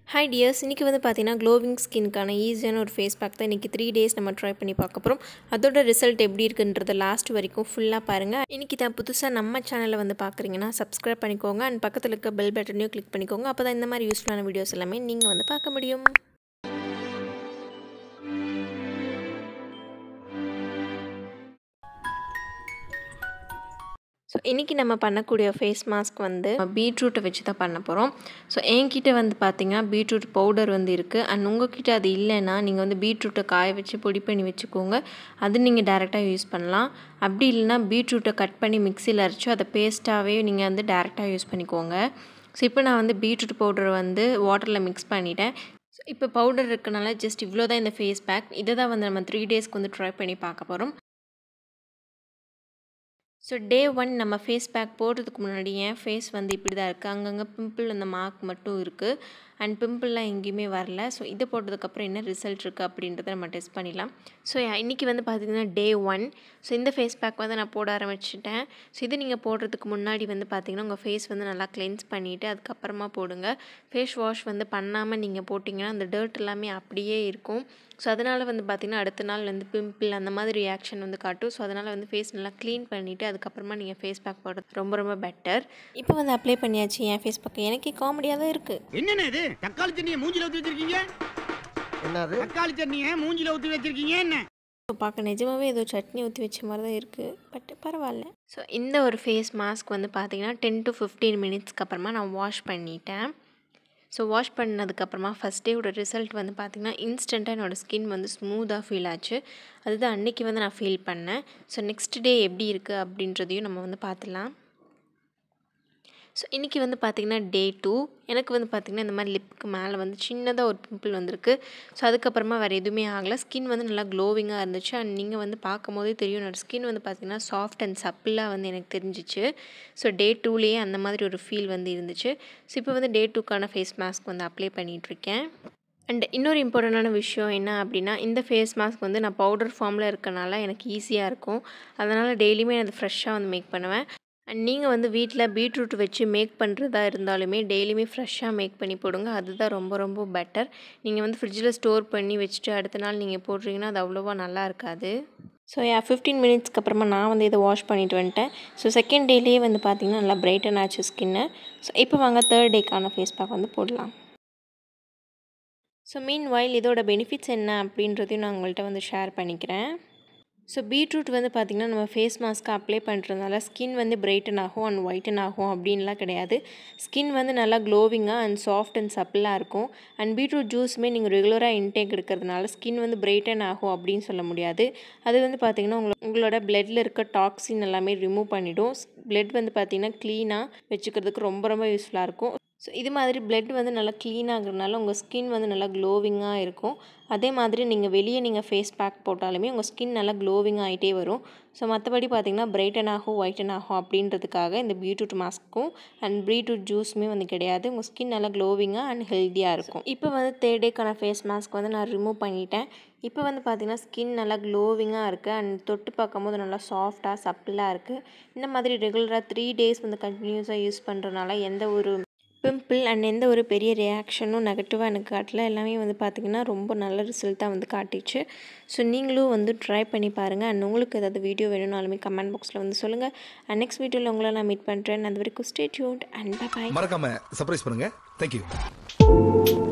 hi tears இன்றைக்கி வந்து பார்த்தீங்கன்னா க்ளோவிங் ஸ்கின்க்கான ஈஸியான ஒரு ஃபேஸ் பேக் தான் இன்றைக்கி த்ரீ டேஸ் நம்ம ட்ரை பண்ணி பார்க்க போகிறோம் அதோட ரிசல்ட் எப்படி இருக்குன்றத லாஸ்ட் வரைக்கும் ஃபுல்லாக பாருங்கள் இன்றைக்கி தான் புதுசாக நம்ம சேனலில் வந்து பார்க்குறீங்கன்னா சப்ஸ்கிரைப் பண்ணிக்கோங்க அண்ட் பக்கத்தில் இருக்க பெல் பட்டனையும் கிளிக் பண்ணிக்கோங்க அப்போ தான் இந்த மாதிரி யூஸ்ஃபுல்லான வீடியோஸ் எல்லாமே நீங்கள் வந்து பார்க்க முடியும் ஸோ இன்றைக்கி நம்ம பண்ணக்கூடிய ஃபேஸ் மாஸ்க் வந்து பீட்ரூட்டை வச்சு தான் பண்ண போகிறோம் ஸோ என்கிட்ட வந்து பார்த்திங்கன்னா பீட்ரூட் பவுடர் வந்து இருக்குது அண்ட் உங்ககிட்ட அது இல்லைன்னா நீங்கள் வந்து பீட்ரூட்டை காய வச்சு பொடி பண்ணி வச்சுக்கோங்க அது நீங்கள் டேரெக்டாக யூஸ் பண்ணலாம் அப்படி இல்லைன்னா பீட்ரூட்டை கட் பண்ணி மிக்சியில் அரைச்சி அதை பேஸ்ட்டாகவே நீங்கள் வந்து டேரெக்டாக யூஸ் பண்ணிக்கோங்க ஸோ இப்போ நான் வந்து பீட்ரூட் பவுடர் வந்து வாட்டரில் மிக்ஸ் பண்ணிட்டேன் ஸோ இப்போ பவுடர் இருக்கனால ஜஸ்ட் இவ்வளோ தான் இந்த ஃபேஸ் பேக் இதை தான் வந்து நம்ம த்ரீ டேஸ்க்கு வந்து ட்ரை பண்ணி பார்க்க போகிறோம் ஸோ டே ஒன் நம்ம ஃபேஸ் பேக் போடுறதுக்கு முன்னாடி என் ஃபேஸ் வந்து இப்படி தான் இருக்குது அங்கங்கே பிம்பிள் அந்த மார்க் மட்டும் இருக்குது அண்ட் பிம்பிள்லாம் எங்கேயுமே வரல ஸோ இதை போட்டதுக்கப்புறம் என்ன ரிசல்ட் இருக்குது அப்படின்றத நம்ம டெஸ்ட் பண்ணிடலாம் ஸோ இன்றைக்கி வந்து பார்த்திங்கன்னா டே ஒன் ஸோ இந்த ஃபேஸ் பேக் வந்து நான் போட ஆரம்பிச்சிட்டேன் ஸோ இது நீங்கள் போடுறதுக்கு முன்னாடி வந்து பார்த்திங்கன்னா உங்கள் ஃபேஸ் வந்து நல்லா கிளென்ஸ் பண்ணிவிட்டு அதுக்கப்புறமா போடுங்க ஃபேஸ் வாஷ் வந்து பண்ணாமல் நீங்கள் போட்டிங்கன்னா அந்த டர்ட் எல்லாமே அப்படியே இருக்கும் ஸோ அதனால் வந்து பார்த்திங்கன்னா அடுத்த நாள் வந்து பிம்பிள் அந்த மாதிரி ரியாக்ஷன் வந்து காட்டும் ஸோ அதனால் வந்து ஃபேஸ் நல்லா க்ளீன் பண்ணிவிட்டு அதுக்கப்புறமா நீங்கள் ஃபேஸ் பேக் போடுறது ரொம்ப ரொம்ப பெட்டர் இப்போ வந்து அப்ளை பண்ணியாச்சு என் ஃபேஸ் பேக் எனக்கே காமெடியாக தான் இருக்குது என்னண்ணே இது தக்காளி சட்னியை மூஞ்சில ஊத்தி வச்சிருக்கீங்க என்னது தக்காளி சட்னியை மூஞ்சில ஊத்தி வச்சிருக்கீங்க என்ன இப்போ பார்க்க நிஜமாகவே ஏதோ சட்னி ஊற்றி வச்ச மாதிரி தான் இருக்குது பட் பரவாயில்ல ஸோ இந்த ஒரு ஃபேஸ் மாஸ்க் வந்து பார்த்திங்கன்னா டென் டு ஃபிஃப்டீன் மினிட்ஸ்க்கு அப்புறமா நான் வாஷ் பண்ணிட்டேன் ஸோ வாஷ் பண்ணதுக்கப்புறமா ஃபஸ்ட் டேவோட ரிசல்ட் வந்து பார்த்திங்கன்னா இன்ஸ்டண்ட்டாக என்னோடய ஸ்கின் வந்து ஸ்மூத்தாக ஃபீல் ஆச்சு அதுதான் அன்றைக்கி வந்து நான் ஃபீல் பண்ணேன் ஸோ நெக்ஸ்ட் டே எப்படி இருக்குது அப்படின்றதையும் நம்ம வந்து பார்த்துலாம் ஸோ இன்றைக்கி வந்து பார்த்திங்கன்னா டே டூ எனக்கு வந்து பார்த்திங்கன்னா இந்த மாதிரி லிப்புக்கு மேலே வந்து சின்னதாக ஒரு பிம்பிள் வந்திருக்கு ஸோ அதுக்கப்புறமா வேறு எதுவுமே ஆகலை ஸ்கின் வந்து நல்லா க்ளோவிங்காக இருந்துச்சு அண்ட் நீங்கள் வந்து பார்க்கும் போதே தெரியும் என்னோடய ஸ்கின் வந்து பார்த்திங்கன்னா சாஃப்ட் அண்ட் சப்பிளாக வந்து எனக்கு தெரிஞ்சிச்சு ஸோ டே டூலேயே அந்த மாதிரி ஒரு ஃபீல் வந்து இருந்துச்சு ஸோ இப்போ வந்து டே டூக்கான ஃபேஸ் மாஸ்க் வந்து அப்ளை பண்ணிகிட்ருக்கேன் அண்ட் இன்னொரு இம்பார்ட்டண்டான விஷயம் என்ன அப்படின்னா இந்த ஃபேஸ் மாஸ்க் வந்து நான் பவுடர் ஃபார்மில் இருக்கனால எனக்கு ஈஸியாக இருக்கும் அதனால் டெய்லியுமே அது ஃப்ரெஷ்ஷாக வந்து மேக் பண்ணுவேன் அண்ட் நீங்கள் வந்து வீட்டில் பீட்ரூட் வச்சு மேக் பண்ணுறதா இருந்தாலுமே டெய்லியுமே ஃப்ரெஷ்ஷாக மேக் பண்ணி போடுங்க அதுதான் ரொம்ப ரொம்ப பெட்டர் நீங்கள் வந்து ஃப்ரிட்ஜில் ஸ்டோர் பண்ணி வச்சுட்டு அடுத்த நாள் நீங்கள் போடுறீங்கன்னா அது அவ்வளோவா நல்லா இருக்காது ஸோ யா ஃபிஃப்டீன் மினிட்ஸ்க்கு அப்புறமா நான் வந்து இதை வாஷ் பண்ணிட்டு வந்துட்டேன் ஸோ செகண்ட் டேலேயே வந்து பார்த்திங்கன்னா நல்லா பிரைட்டன் ஆச்சு ஸ்கின்னு ஸோ இப்போ வாங்க தேர்ட் டேக்கான ஃபேஸ் பேக் வந்து போடலாம் ஸோ மீன் வாயில் இதோட பெனிஃபிட்ஸ் என்ன அப்படின்றதையும் நான் உங்கள்கிட்ட வந்து ஷேர் பண்ணிக்கிறேன் ஸோ பீட்ரூட் வந்து பார்த்திங்கன்னா நம்ம ஃபேஸ் மாஸ்க்கு அப்ளை பண்ணுறதுனால ஸ்கின் வந்து பிரைட்டன் ஆகும் அண்ட் ஒயிட்டன் ஆகும் அப்படின்லாம் கிடையாது ஸ்கின் வந்து நல்லா க்ளோவிங்காக அண்ட் சாஃப்ட் அண்ட் சப்பிளாக இருக்கும் அண்ட் பீட்ரூட் ஜூஸுமே நீங்கள் ரெகுலராக இன்டேக் எடுக்கிறதுனால ஸ்கின் வந்து பிரைட்டன் ஆகும் அப்படின்னு சொல்ல முடியாது அது வந்து பார்த்திங்கன்னா உங்களை உங்களோட பிளட்டில் இருக்க டாக்ஸின் எல்லாமே ரிமூவ் பண்ணிவிடும் பிளட் வந்து பார்த்திங்கன்னா க்ளீனாக வச்சுக்கிறதுக்கு ரொம்ப ரொம்ப யூஸ்ஃபுல்லாக இருக்கும் ஸோ இது மாதிரி பிளட் வந்து நல்லா க்ளீன் ஆகுறதுனால உங்கள் ஸ்கின் வந்து நல்லா க்ளோவிங்காக இருக்கும் அதே மாதிரி நீங்கள் வெளியே நீங்கள் ஃபேஸ் பேக் போட்டாலுமே உங்கள் ஸ்கின் நல்லா க்ளோவிங் ஆகிட்டே வரும் ஸோ மற்றபடி பார்த்திங்கன்னா பிரைட்டன் ஆகும் ஒயிட்டன் ஆகும் அப்படின்றதுக்காக இந்த பீட்ரூட் மாஸ்க்கும் அண்ட் பீட்ரூட் ஜூஸுமே வந்து கிடையாது உங்கள் ஸ்கின் நல்லா க்ளோவிங்காக அண்ட் ஹெல்த்தியாக இருக்கும் இப்போ வந்து தேர்ட் டேக்கான ஃபேஸ் மாஸ்க் வந்து நான் ரிமூவ் பண்ணிட்டேன் இப்போ வந்து பார்த்திங்கன்னா ஸ்கின் நல்லா க்ளோவிங்காக இருக்குது அண்ட் தொட்டு பார்க்கும்போது நல்லா சாஃப்டாக சப்பிளாக இருக்குது இந்த மாதிரி ரெகுலராக த்ரீ டேஸ் வந்து கண்டினியூஸாக யூஸ் பண்ணுறதுனால எந்த ஒரு பிம்பிள் அண்ட் எந்த ஒரு பெரிய ரியாக்ஷனும் நெகட்டிவாக எனக்கு காட்டல எல்லாமே வந்து பார்த்திங்கன்னா ரொம்ப நல்ல ரிசல்ட்டாக வந்து காட்டிச்சு ஸோ நீங்களும் வந்து ட்ரை பண்ணி பாருங்கள் அண்ட் உங்களுக்கு ஏதாவது வீடியோ வேணும்னாலுமே கமெண்ட் பாக்ஸில் வந்து சொல்லுங்கள் அண்ட் நெக்ஸ்ட் வீடியோவில் உங்களை நான் மீட் பண்ணுறேன் அது வரைக்கும் ஸ்டே டியூன்ட் அண்ட் பாய் மறக்காம சர்ப்ரைஸ் பண்ணுங்க தேங்க்யூ